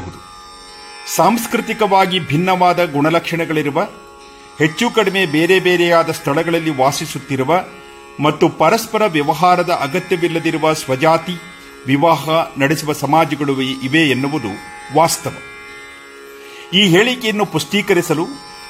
ಗಮನಿಸಬಹುದು ಸಾಂಸ್ಕೃತಿಕವಾಗಿ ಭಿನ್ನವಾದ ಗುಣಲಕ್ಷಣಗಳಿರುವ ಹೆಚ್ಚು ಕಡಿಮೆ ಬೇರೆ ಬೇರೆಯಾದ ಸ್ಥಳಗಳಲ್ಲಿ ವಾಸಿಸುತ್ತಿರುವ ಮತ್ತು ಪರಸ್ಪರ ವ್ಯವಹಾರದ ಅಗತ್ಯವಿಲ್ಲದಿರುವ ಸ್ವಜಾತಿ ವಿವಾಹ ನಡೆಸುವ ಸಮಾಜಗಳು ಇವೆ ಎನ್ನುವುದು ವಾಸ್ತವ ಈ ಹೇಳಿಕೆಯನ್ನು ಪುಷ್ಟೀಕರಿಸಲು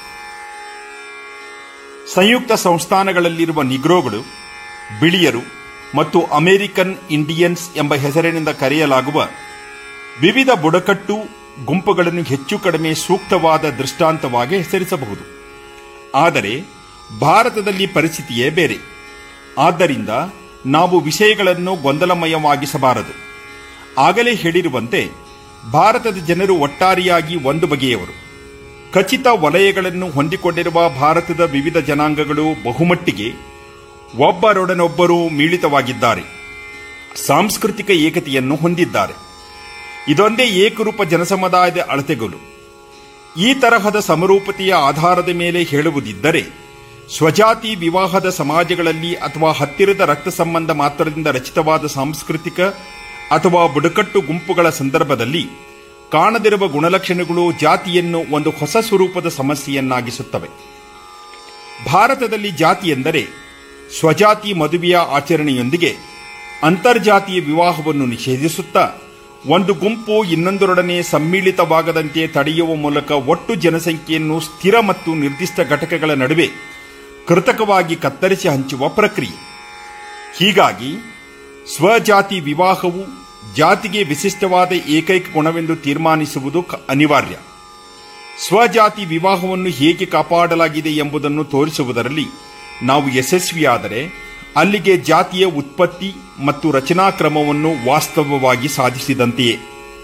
ಸಂಯುಕ್ತ ಸಂಸ್ಥಾನಗಳಲ್ಲಿರುವ ನಿಗ್ರೋಗಳು ಬಿಳಿಯರು ಮತ್ತು ಅಮೆರಿಕನ್ ಇಂಡಿಯನ್ಸ್ ಎಂಬ ಹೆಸರಿನಿಂದ ಕರೆಯಲಾಗುವ ವಿವಿಧ ಬುಡಕಟ್ಟು ಗುಂಪುಗಳನ್ನು ಹೆಚ್ಚು ಕಡಿಮೆ ಸೂಕ್ತವಾದ ದೃಷ್ಟಾಂತವಾಗಿ ಹೆಸರಿಸಬಹುದು ಆದರೆ ಭಾರತದಲ್ಲಿ ಪರಿಸ್ಥಿತಿಯೇ ಬೇರೆ ಆದ್ದರಿಂದ ನಾವು ವಿಷಯಗಳನ್ನು ಗೊಂದಲಮಯವಾಗಿಸಬಾರದು ಆಗಲೇ ಹೇಳಿರುವಂತೆ ಭಾರತದ ಜನರು ಒಟ್ಟಾರೆಯಾಗಿ ಒಂದು ಬಗೆಯವರು ಖಚಿತ ವಲಯಗಳನ್ನು ಹೊಂದಿಕೊಂಡಿರುವ ಭಾರತದ ವಿವಿಧ ಜನಾಂಗಗಳು ಬಹುಮಟ್ಟಿಗೆ ಒಬ್ಬರೊಡನೊಬ್ಬರು ಮೀಳಿತವಾಗಿದ್ದಾರೆ ಸಾಂಸ್ಕೃತಿಕ ಏಕತೆಯನ್ನು ಹೊಂದಿದ್ದಾರೆ ಇದೊಂದೇ ಏಕರೂಪ ಜನಸಮುದಾಯದ ಅಳತೆಗೋಲು ಈ ತರಹದ ಸಮರೂಪತೆಯ ಆಧಾರದ ಮೇಲೆ ಹೇಳುವುದಿದ್ದರೆ ಸ್ವಜಾತಿ ವಿವಾಹದ ಸಮಾಜಗಳಲ್ಲಿ ಅಥವಾ ಹತ್ತಿರದ ರಕ್ತ ಸಂಬಂಧ ಮಾತ್ರದಿಂದ ರಚಿತವಾದ ಸಾಂಸ್ಕೃತಿಕ ಅಥವಾ ಬುಡಕಟ್ಟು ಗುಂಪುಗಳ ಸಂದರ್ಭದಲ್ಲಿ ಕಾಣದಿರುವ ಗುಣಲಕ್ಷಣಗಳು ಜಾತಿಯನ್ನು ಒಂದು ಹೊಸ ಸ್ವರೂಪದ ಸಮಸ್ಯೆಯನ್ನಾಗಿಸುತ್ತವೆ ಭಾರತದಲ್ಲಿ ಜಾತಿ ಎಂದರೆ ಸ್ವಜಾತಿ ಮದುವೆಯ ಆಚರಣೆಯೊಂದಿಗೆ ಅಂತರ್ಜಾತೀಯ ವಿವಾಹವನ್ನು ನಿಷೇಧಿಸುತ್ತಾ ಒಂದು ಗುಂಪು ಇನ್ನೊಂದರೊಡನೆ ಸಮ್ಮಿಳಿತವಾಗದಂತೆ ತಡೆಯುವ ಮೂಲಕ ಒಟ್ಟು ಜನಸಂಖ್ಯೆಯನ್ನು ಸ್ಥಿರ ಮತ್ತು ನಿರ್ದಿಷ್ಟ ಘಟಕಗಳ ನಡುವೆ ಕೃತಕವಾಗಿ ಕತ್ತರಿಸಿ ಹಂಚುವ ಪ್ರಕ್ರಿಯೆ ಹೀಗಾಗಿ ಸ್ವಜಾತಿ ವಿವಾಹವು ಜಾತಿಗೆ ವಿಶಿಷ್ಟವಾದ ಏಕೈಕ ಗುಣವೆಂದು ತೀರ್ಮಾನಿಸುವುದು ಕ- ಅನಿವಾರ್ಯ ಸ್ವಜಾತಿ ವಿವಾಹವನ್ನು ಹೇಗೆ ಕಾಪಾಡಲಾಗಿದೆ ಎಂಬುದನ್ನು ತೋರಿಸುವುದರಲ್ಲಿ ನಾವು ಯಶಸ್ವಿಯಾದರೆ ಅಲ್ಲಿಗೆ ಜಾತಿಯ ಉತ್ಪತ್ತಿ ಮತ್ತು ರಚನಾ ಕ್ರಮವನ್ನು ವಾಸ್ತವವಾಗಿ ಸಾಧಿಸಿದಂತೆಯೇ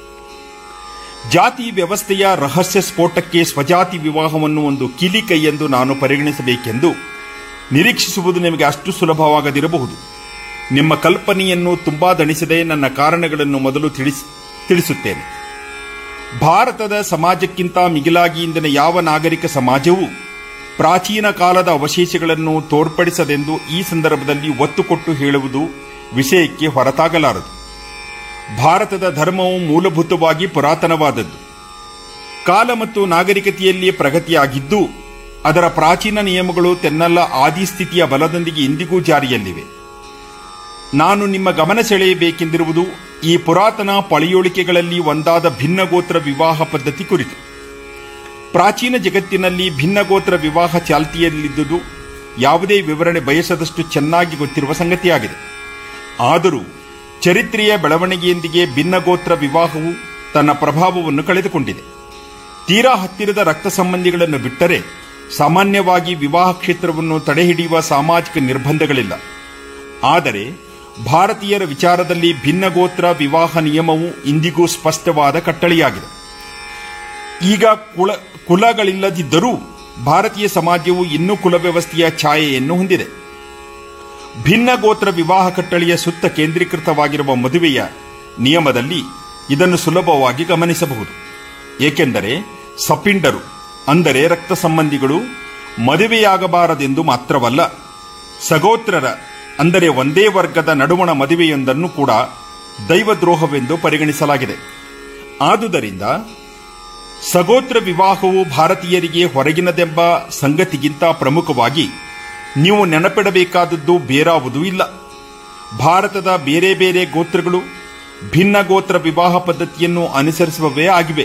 ಜಾತಿ ವ್ಯವಸ್ಥೆಯ ರಹಸ್ಯ ಸ್ಫೋಟಕ್ಕೆ ಸ್ವಜಾತಿ ವಿವಾಹವನ್ನು ಒಂದು ಕಿಲಿಕೈ ಎಂದು ನಾನು ಪರಿಗಣಿಸಬೇಕೆಂದು ನಿರೀಕ್ಷಿಸುವುದು ನಿಮಗೆ ಅಷ್ಟು ಸುಲಭವಾಗದಿರಬಹುದು ನಿಮ್ಮ ಕಲ್ಪನೆಯನ್ನು ತುಂಬಾ ದಣಿಸದೆ ನನ್ನ ಕಾರಣಗಳನ್ನು ಮೊದಲು ತಿಳಿಸ್ ತಿಳಿಸುತ್ತೇನೆ ಭಾರತದ ಸಮಾಜಕ್ಕಿಂತ ಮಿಗಿಲಾಗಿ ಇಂದಿನ ಯಾವ ನಾಗರಿಕ ಸಮಾಜವೂ ಪ್ರಾಚೀನ ಕಾಲದ ಅವಶೇಷಗಳನ್ನು ತೋರ್ಪಡಿಸದೆಂದು ಈ ಸಂದರ್ಭದಲ್ಲಿ ಒತ್ತು ಕೊಟ್ಟು ಹೇಳುವುದು ವಿಷಯಕ್ಕೆ ಹೊರತಾಗಲಾರದು ಭಾರತದ ಧರ್ಮವು ಮೂಲಭೂತವಾಗಿ ಪುರಾತನವಾದದ್ದು ಕಾಲ ಮತ್ತು ನಾಗರಿಕತೆಯಲ್ಲಿ ಪ್ರಗತಿಯಾಗಿದ್ದು ಅದರ ಪ್ರಾಚೀನ ನಿಯಮಗಳು ತೆನ್ನೆಲ್ಲ ಆದಿ ಸ್ಥಿತಿಯ ಬಲದೊಂದಿಗೆ ಇಂದಿಗೂ ಜಾರಿಯಲ್ಲಿವೆ ನಾನು ನಿಮ್ಮ ಗಮನ ಸೆಳೆಯಬೇಕೆಂದಿರುವುದು ಈ ಪುರಾತನ ಪಳೆಯೋಳಿಕೆಗಳಲ್ಲಿ ಒಂದಾದ ಭಿನ್ನಗೋತ್ರ ವಿವಾಹ ಪದ್ಧತಿ ಕುರಿತು ಪ್ರಾಚೀನ ಜಗತ್ತಿನಲ್ಲಿ ಭಿನ್ನಗೋತ್ರ ವಿವಾಹ ಚಾಲ್ತಿಯಲ್ಲಿದ್ದುದು ಯಾವುದೇ ವಿವರಣೆ ಬಯಸದಷ್ಟು ಚೆನ್ನಾಗಿ ಗೊತ್ತಿರುವ ಸಂಗತಿಯಾಗಿದೆ ಆದರೂ ಚರಿತ್ರೆಯ ಬೆಳವಣಿಗೆಯೊಂದಿಗೆ ಭಿನ್ನಗೋತ್ರ ವಿವಾಹವು ತನ್ನ ಪ್ರಭಾವವನ್ನು ಕಳೆದುಕೊಂಡಿದೆ ತೀರಾ ಹತ್ತಿರದ ರಕ್ತ ಸಂಬಂಧಿಗಳನ್ನು ಬಿಟ್ಟರೆ ಸಾಮಾನ್ಯವಾಗಿ ವಿವಾಹ ಕ್ಷೇತ್ರವನ್ನು ತಡೆಹಿಡಿಯುವ ಸಾಮಾಜಿಕ ನಿರ್ಬಂಧಗಳಿಲ್ಲ ಆದರೆ ಭಾರತೀಯರ ವಿಚಾರದಲ್ಲಿ ಭಿನ್ನಗೋತ್ರ ವಿವಾಹ ನಿಯಮವು ಇಂದಿಗೂ ಸ್ಪಷ್ಟವಾದ ಕಟ್ಟಳೆಯಾಗಿದೆ ಈಗ ಕುಲ ಕುಲಗಳಿಲ್ಲದಿದ್ದರೂ ಭಾರತೀಯ ಸಮಾಜವು ಇನ್ನೂ ಕುಲ ವ್ಯವಸ್ಥೆಯ ಛಾಯೆಯನ್ನು ಹೊಂದಿದೆ ಭಿನ್ನ ಗೋತ್ರ ವಿವಾಹ ಕಟ್ಟಳೆಯ ಸುತ್ತ ಕೇಂದ್ರೀಕೃತವಾಗಿರುವ ಮದುವೆಯ ನಿಯಮದಲ್ಲಿ ಇದನ್ನು ಸುಲಭವಾಗಿ ಗಮನಿಸಬಹುದು ಏಕೆಂದರೆ ಸಪಿಂಡರು ಅಂದರೆ ರಕ್ತ ಸಂಬಂಧಿಗಳು ಮದುವೆಯಾಗಬಾರದೆಂದು ಮಾತ್ರವಲ್ಲ ಸಗೋತ್ರರ ಅಂದರೆ ಒಂದೇ ವರ್ಗದ ನಡುವಣ ಮದುವೆಯೊಂದನ್ನು ಕೂಡ ದೈವದ್ರೋಹವೆಂದು ಪರಿಗಣಿಸಲಾಗಿದೆ ಆದುದರಿಂದ ಸಗೋತ್ರ ವಿವಾಹವು ಭಾರತೀಯರಿಗೆ ಹೊರಗಿನದೆಂಬ ಸಂಗತಿಗಿಂತ ಪ್ರಮುಖವಾಗಿ ನೀವು ನೆನಪಿಡಬೇಕಾದದ್ದು ಬೇರಾವುದೂ ಇಲ್ಲ ಭಾರತದ ಬೇರೆ ಬೇರೆ ಗೋತ್ರಗಳು ಭಿನ್ನ ಗೋತ್ರ ವಿವಾಹ ಪದ್ಧತಿಯನ್ನು ಅನುಸರಿಸುವವೇ ಆಗಿವೆ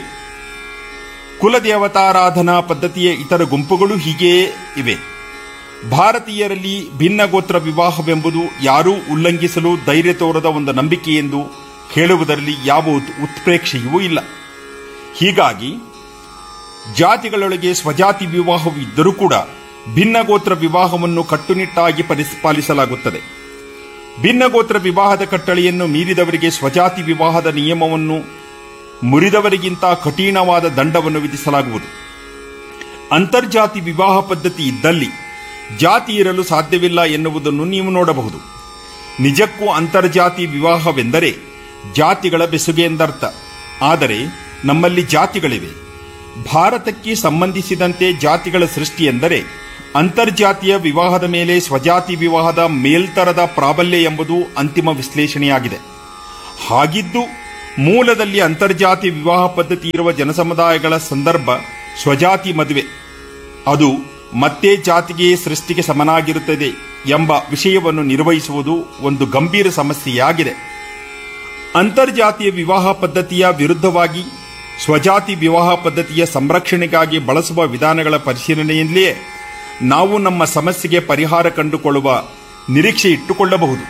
ಕುಲದೇವತಾರಾಧನಾ ಪದ್ಧತಿಯ ಇತರ ಗುಂಪುಗಳು ಹೀಗೆಯೇ ಇವೆ ಭಾರತೀಯರಲ್ಲಿ ಭಿನ್ನ ಗೋತ್ರ ವಿವಾಹವೆಂಬುದು ಯಾರೂ ಉಲ್ಲಂಘಿಸಲು ಧೈರ್ಯ ತೋರದ ಒಂದು ನಂಬಿಕೆ ಎಂದು ಹೇಳುವುದರಲ್ಲಿ ಯಾವ ಉತ್- ಉತ್ಪ್ರೇಕ್ಷೆಯೂ ಇಲ್ಲ ಹೀಗಾಗಿ ಜಾತಿಗಳೊಳಗೆ ಸ್ವಜಾತಿ ವಿವಾಹವು ಇದ್ದರೂ ಕೂಡ ಭಿನ್ನ ಗೋತ್ರ ವಿವಾಹವನ್ನು ಕಟ್ಟುನಿಟ್ಟಾಗಿ ಪರಿಸ್- ಪಾಲಿಸಲಾಗುತ್ತದೆ ಭಿನ್ನ ಗೋತ್ರ ವಿವಾಹದ ಕಟ್ಟಳೆಯನ್ನು ಮೀರಿದವರಿಗೆ ಸ್ವಜಾತಿ ವಿವಾಹದ ನಿಯಮವನ್ನು ಮುರಿದವರಿಗಿಂತ ಕಠಿಣವಾದ ದಂಡವನ್ನು ವಿಧಿಸಲಾಗುವುದು ಅಂತರ್ಜಾತಿ ವಿವಾಹ ಪದ್ಧತಿ ಇದ್ದಲ್ಲಿ ಜಾತಿ ಇರಲು ಸಾಧ್ಯವಿಲ್ಲ ಎನ್ನುವುದನ್ನು ನೀವು ನೋಡಬಹುದು ನಿಜಕ್ಕೂ ಅಂತರ್ಜಾತಿ ವಿವಾಹವೆಂದರೆ ಜಾತಿಗಳ ಬೆಸುಗೆ ಎಂದರ್ಥ ಆದರೆ ನಮ್ಮಲ್ಲಿ ಜಾತಿಗಳಿವೆ ಭಾರತಕ್ಕೆ ಸಂಬಂಧಿಸಿದಂತೆ ಜಾತಿಗಳ ಸೃಷ್ಟಿ ಎಂದರೆ ಅಂತರ್ಜಾತೀಯ ವಿವಾಹದ ಮೇಲೆ ಸ್ವಜಾತಿ ವಿವಾಹದ ಮೇಲ್ತರದ ಪ್ರಾಬಲ್ಯ ಎಂಬುದು ಅಂತಿಮ ವಿಶ್ಲೇಷಣೆಯಾಗಿದೆ ಹಾಗಿದ್ದು ಮೂಲದಲ್ಲಿ ಅಂತರ್ಜಾತಿ ವಿವಾಹ ಪದ್ಧತಿ ಇರುವ ಜನಸಮುದಾಯಗಳ ಸಂದರ್ಭ ಸ್ವಜಾತಿ ಮದುವೆ ಅದು ಮತ್ತೆ ಜಾತಿಗೆ ಸೃಷ್ಟಿಗೆ ಸಮನಾಗಿರುತ್ತದೆ ಎಂಬ ವಿಷಯವನ್ನು ನಿರ್ವಹಿಸುವುದು ಒಂದು ಗಂಭೀರ ಸಮಸ್ಯೆಯಾಗಿದೆ ಅಂತರ್ಜಾತೀಯ ವಿವಾಹ ಪದ್ಧತಿಯ ವಿರುದ್ಧವಾಗಿ ಸ್ವಜಾತಿ ವಿವಾಹ ಪದ್ಧತಿಯ ಸಂರಕ್ಷಣೆಗಾಗಿ ಬಳಸುವ ವಿಧಾನಗಳ ಪರಿಶೀಲನೆಯಲ್ಲಿಯೇ ನಾವು ನಮ್ಮ ಸಮಸ್ಯೆಗೆ ಪರಿಹಾರ ಕಂಡುಕೊಳ್ಳುವ ನಿರೀಕ್ಷೆ ಇಟ್ಟುಕೊಳ್ಳಬಹುದು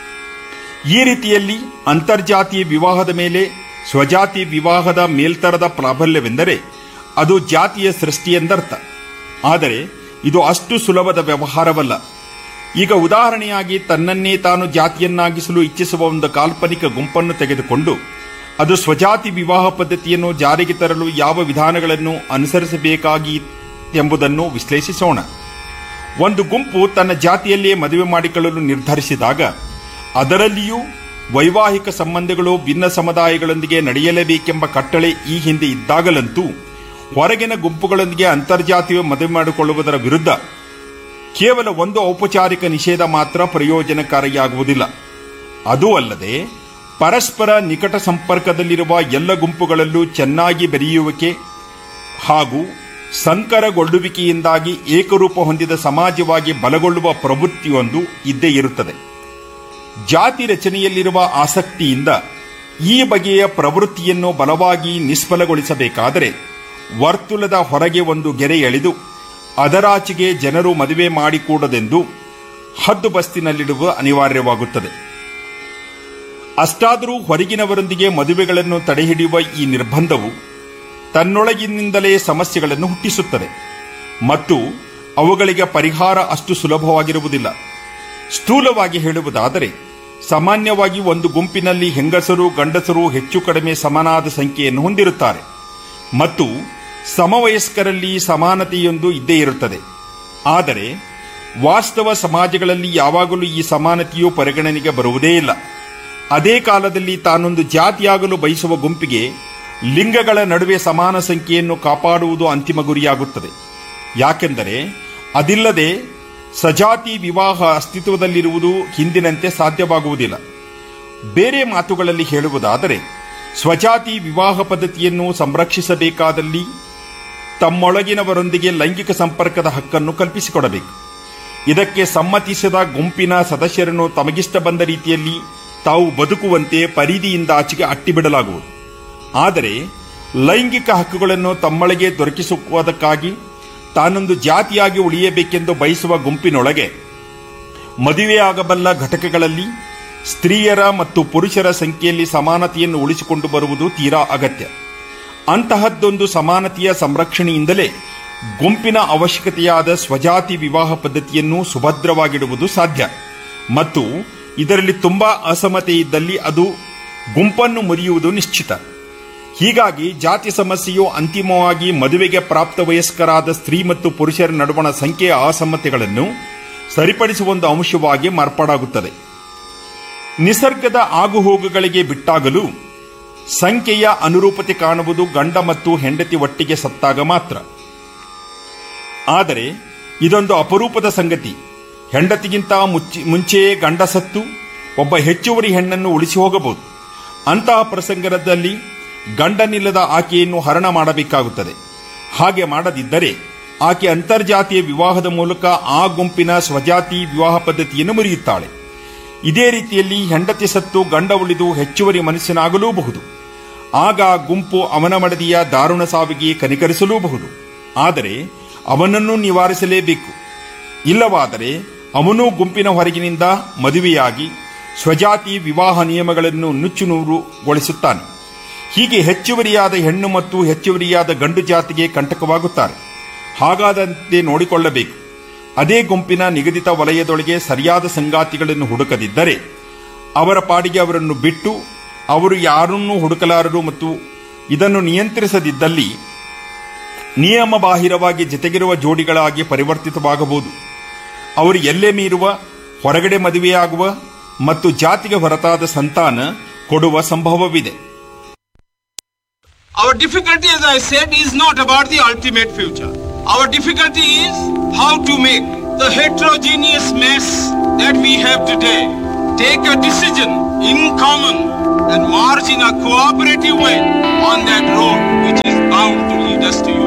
ಈ ರೀತಿಯಲ್ಲಿ ಅಂತರ್ಜಾತೀಯ ವಿವಾಹದ ಮೇಲೆ ಸ್ವಜಾತಿ ವಿವಾಹದ ಮೇಲ್ತರದ ಪ್ರಾಬಲ್ಯವೆಂದರೆ ಅದು ಜಾತಿಯ ಸೃಷ್ಟಿ ಎಂದರ್ಥ ಆದರೆ ಇದು ಅಷ್ಟು ಸುಲಭದ ವ್ಯವಹಾರವಲ್ಲ ಈಗ ಉದಾಹರಣೆಯಾಗಿ ತನ್ನನ್ನೇ ತಾನು ಜಾತಿಯನ್ನಾಗಿಸಲು ಇಚ್ಛಿಸುವ ಒಂದು ಕಾಲ್ಪನಿಕ ಗುಂಪನ್ನು ತೆಗೆದುಕೊಂಡು ಅದು ಸ್ವಜಾತಿ ವಿವಾಹ ಪದ್ಧತಿಯನ್ನು ಜಾರಿಗೆ ತರಲು ಯಾವ ವಿಧಾನಗಳನ್ನು ಅನುಸರಿಸಬೇಕಾಗಿ ಎಂಬುದನ್ನು ವಿಶ್ಲೇಷಿಸೋಣ ಒಂದು ಗುಂಪು ತನ್ನ ಜಾತಿಯಲ್ಲಿಯೇ ಮದುವೆ ಮಾಡಿಕೊಳ್ಳಲು ನಿರ್ಧರಿಸಿದಾಗ ಅದರಲ್ಲಿಯೂ ವೈವಾಹಿಕ ಸಂಬಂಧಗಳು ಭಿನ್ನ ಸಮುದಾಯಗಳೊಂದಿಗೆ ನಡೆಯಲೇಬೇಕೆಂಬ ಕಟ್ಟಳೆ ಈ ಹಿಂದೆ ಇದ್ದಾಗಲಂತೂ ಹೊರಗಿನ ಗುಂಪುಗಳೊಂದಿಗೆ ಅಂತರ್ಜಾತೀಯ ಮದುವೆ ಮಾಡಿಕೊಳ್ಳುವುದರ ವಿರುದ್ಧ ಕೇವಲ ಒಂದು ಔಪಚಾರಿಕ ನಿಷೇಧ ಮಾತ್ರ ಪ್ರಯೋಜನಕಾರಿಯಾಗುವುದಿಲ್ಲ ಅದೂ ಅಲ್ಲದೆ ಪರಸ್ಪರ ನಿಕಟ ಸಂಪರ್ಕದಲ್ಲಿರುವ ಎಲ್ಲ ಗುಂಪುಗಳಲ್ಲೂ ಚೆನ್ನಾಗಿ ಬೆರೆಯುವಿಕೆ ಹಾಗೂ ಸಂಕರಗೊಳ್ಳುವಿಕೆಯಿಂದಾಗಿ ಏಕರೂಪ ಹೊಂದಿದ ಸಮಾಜವಾಗಿ ಬಲಗೊಳ್ಳುವ ಪ್ರವೃತ್ತಿಯೊಂದು ಇದ್ದೇ ಇರುತ್ತದೆ ಜಾತಿ ರಚನೆಯಲ್ಲಿರುವ ಆಸಕ್ತಿಯಿಂದ ಈ ಬಗೆಯ ಪ್ರವೃತ್ತಿಯನ್ನು ಬಲವಾಗಿ ನಿಷ್ಫಲಗೊಳಿಸಬೇಕಾದರೆ ವರ್ತುಲದ ಹೊರಗೆ ಒಂದು ಗೆರೆ ಎಳೆದು ಅದರಾಚೆಗೆ ಜನರು ಮದುವೆ ಮಾಡಿಕೂಡದೆಂದು ಹದ್ದುಬಸ್ತಿನಲ್ಲಿಡುವ ಅನಿವಾರ್ಯವಾಗುತ್ತದೆ ಅಷ್ಟಾದರೂ ಹೊರಗಿನವರೊಂದಿಗೆ ಮದುವೆಗಳನ್ನು ತಡೆಹಿಡಿಯುವ ಈ ನಿರ್ಬಂಧವು ತನ್ನೊಳಗಿನಿಂದಲೇ ಸಮಸ್ಯೆಗಳನ್ನು ಹುಟ್ಟಿಸುತ್ತದೆ ಮತ್ತು ಅವುಗಳಿಗೆ ಪರಿಹಾರ ಅಷ್ಟು ಸುಲಭವಾಗಿರುವುದಿಲ್ಲ ಸ್ಥೂಲವಾಗಿ ಹೇಳುವುದಾದರೆ ಸಾಮಾನ್ಯವಾಗಿ ಒಂದು ಗುಂಪಿನಲ್ಲಿ ಹೆಂಗಸರು ಗಂಡಸರು ಹೆಚ್ಚು ಕಡಿಮೆ ಸಮನಾದ ಸಂಖ್ಯೆಯನ್ನು ಹೊಂದಿರುತ್ತಾರೆ ಮತ್ತು ಸಮವಯಸ್ಕರಲ್ಲಿ ಸಮಾನತೆಯೊಂದು ಇದ್ದೇ ಇರುತ್ತದೆ ಆದರೆ ವಾಸ್ತವ ಸಮಾಜಗಳಲ್ಲಿ ಯಾವಾಗಲೂ ಈ ಸಮಾನತೆಯು ಪರಿಗಣನೆಗೆ ಬರುವುದೇ ಇಲ್ಲ ಅದೇ ಕಾಲದಲ್ಲಿ ತಾನೊಂದು ಜಾತಿಯಾಗಲು ಬಯಸುವ ಗುಂಪಿಗೆ ಲಿಂಗಗಳ ನಡುವೆ ಸಮಾನ ಸಂಖ್ಯೆಯನ್ನು ಕಾಪಾಡುವುದು ಅಂತಿಮ ಗುರಿಯಾಗುತ್ತದೆ ಯಾಕೆಂದರೆ ಅದಿಲ್ಲದೆ ಸಜಾತಿ ವಿವಾಹ ಅಸ್ತಿತ್ವದಲ್ಲಿರುವುದು ಹಿಂದಿನಂತೆ ಸಾಧ್ಯವಾಗುವುದಿಲ್ಲ ಬೇರೆ ಮಾತುಗಳಲ್ಲಿ ಹೇಳುವುದಾದರೆ ಸ್ವಜಾತಿ ವಿವಾಹ ಪದ್ಧತಿಯನ್ನು ಸಂರಕ್ಷಿಸಬೇಕಾದಲ್ಲಿ ತಮ್ಮೊಳಗಿನವರೊಂದಿಗೆ ಲೈಂಗಿಕ ಸಂಪರ್ಕದ ಹಕ್ಕನ್ನು ಕಲ್ಪಿಸಿಕೊಡಬೇಕು ಇದಕ್ಕೆ ಸಮ್ಮತಿಸಿದ ಗುಂಪಿನ ಸದಸ್ಯರನ್ನು ತಮಗಿಷ್ಟ ಬಂದ ರೀತಿಯಲ್ಲಿ ತಾವು ಬದುಕುವಂತೆ ಪರಿಧಿಯಿಂದ ಆಚೆಗೆ ಅಟ್ಟಿಬಿಡಲಾಗುವುದು ಆದರೆ ಲೈಂಗಿಕ ಹಕ್ಕುಗಳನ್ನು ತಮ್ಮೊಳಗೆ ದೊರಕಿಸುವುದಕ್ಕಾಗಿ ತಾನೊಂದು ಜಾತಿಯಾಗಿ ಉಳಿಯಬೇಕೆಂದು ಬಯಸುವ ಗುಂಪಿನೊಳಗೆ ಮದುವೆಯಾಗಬಲ್ಲ ಘಟಕಗಳಲ್ಲಿ ಸ್ತ್ರೀಯರ ಮತ್ತು ಪುರುಷರ ಸಂಖ್ಯೆಯಲ್ಲಿ ಸಮಾನತೆಯನ್ನು ಉಳಿಸಿಕೊಂಡು ಬರುವುದು ತೀರಾ ಅಗತ್ಯ ಅಂತಹದ್ದೊಂದು ಸಮಾನತೆಯ ಸಂರಕ್ಷಣೆಯಿಂದಲೇ ಗುಂಪಿನ ಅವಶ್ಯಕತೆಯಾದ ಸ್ವಜಾತಿ ವಿವಾಹ ಪದ್ಧತಿಯನ್ನು ಸುಭದ್ರವಾಗಿಡುವುದು ಸಾಧ್ಯ ಮತ್ತು ಇದರಲ್ಲಿ ತುಂಬಾ ಅಸಮತೆ ಇದ್ದಲ್ಲಿ ಅದು ಗುಂಪನ್ನು ಮುರಿಯುವುದು ನಿಶ್ಚಿತ ಹೀಗಾಗಿ ಜಾತಿ ಸಮಸ್ಯೆಯು ಅಂತಿಮವಾಗಿ ಮದುವೆಗೆ ಪ್ರಾಪ್ತ ವಯಸ್ಕರಾದ ಸ್ತ್ರೀ ಮತ್ತು ಪುರುಷರ ನಡುವಣ ಸಂಖ್ಯೆಯ ಅಸಮತೆಗಳನ್ನು ಸರಿಪಡಿಸುವ ಒಂದು ಅಂಶವಾಗಿ ಮಾರ್ಪಾಡಾಗುತ್ತದೆ ನಿಸರ್ಗದ ಆಗುಹೋಗುಗಳಿಗೆ ಬಿಟ್ಟಾಗಲೂ ಸಂಖ್ಯೆಯ ಅನುರೂಪತೆ ಕಾಣುವುದು ಗಂಡ ಮತ್ತು ಹೆಂಡತಿ ಒಟ್ಟಿಗೆ ಸತ್ತಾಗ ಮಾತ್ರ ಆದರೆ ಇದೊಂದು ಅಪರೂಪದ ಸಂಗತಿ ಹೆಂಡತಿಗಿಂತ ಮುಚ್ಚಿ ಮುಂಚೆಯೇ ಗಂಡ ಸತ್ತು ಒಬ್ಬ ಹೆಚ್ಚುವರಿ ಹೆಣ್ಣನ್ನು ಉಳಿಸಿ ಹೋಗಬಹುದು ಅಂತಹ ಪ್ರಸಂಗದಲ್ಲಿ ಗಂಡನಿಲ್ಲದ ಆಕೆಯನ್ನು ಹರಣ ಮಾಡಬೇಕಾಗುತ್ತದೆ ಹಾಗೆ ಮಾಡದಿದ್ದರೆ ಆಕೆ ಅಂತರ್ಜಾತೀಯ ವಿವಾಹದ ಮೂಲಕ ಆ ಗುಂಪಿನ ಸ್ವಜಾತಿ ವಿವಾಹ ಪದ್ಧತಿಯನ್ನು ಮುರಿಯುತ್ತಾಳೆ ಇದೇ ರೀತಿಯಲ್ಲಿ ಹೆಂಡತಿ ಸತ್ತು ಗಂಡ ಉಳಿದು ಹೆಚ್ಚುವರಿ ಮನುಷ್ಯನಾಗಲೂಬಹುದು ಆಗ ಆ ಗುಂಪು ಅವನ ಮಡದಿಯ ದಾರುಣ ಸಾವಿಗೆ ಕನಿಕರಿಸಲೂಬಹುದು ಆದರೆ ಅವನನ್ನು ನಿವಾರಿಸಲೇಬೇಕು ಇಲ್ಲವಾದರೆ ಅವನೂ ಗುಂಪಿನ ಹೊರಗಿನಿಂದ ಮದುವೆಯಾಗಿ ಸ್ವಜಾತಿ ವಿವಾಹ ನಿಯಮಗಳನ್ನು ನುಚ್ಚುನೂರುಗೊಳಿಸುತ್ತಾನೆ ಹೀಗೆ ಹೆಚ್ಚುವರಿಯಾದ ಹೆಣ್ಣು ಮತ್ತು ಹೆಚ್ಚುವರಿಯಾದ ಗಂಡು ಜಾತಿಗೆ ಕಂಟಕವಾಗುತ್ತಾರೆ ಹಾಗಾದಂತೆ ನೋಡಿಕೊಳ್ಳಬೇಕು ಅದೇ ಗುಂಪಿನ ನಿಗದಿತ ವಲಯದೊಳಗೆ ಸರಿಯಾದ ಸಂಗಾತಿಗಳನ್ನು ಹುಡುಕದಿದ್ದರೆ ಅವರ ಪಾಡಿಗೆ ಅವರನ್ನು ಬಿಟ್ಟು ಅವರು ಯಾರನ್ನೂ ಹುಡುಕಲಾರರು ಮತ್ತು ಇದನ್ನು ನಿಯಂತ್ರಿಸದಿದ್ದಲ್ಲಿ ನಿಯಮ ಬಾಹಿರವಾಗಿ ಜತೆಗಿರುವ ಜೋಡಿಗಳಾಗಿ ಪರಿವರ್ತಿತವಾಗಬಹುದು ಅವರು ಎಲ್ಲೇ ಮೀರುವ ಹೊರಗಡೆ ಮದುವೆಯಾಗುವ ಮತ್ತು ಜಾತಿಗೆ ಹೊರತಾದ ಸಂತಾನ ಕೊಡುವ ಸಂಭವವಿದೆ Our difficulty, as I said, is not about the ultimate future. Our difficulty is how to make the heterogeneous mess that we have today take a decision in common and march in a cooperative way on that road which is bound to lead us to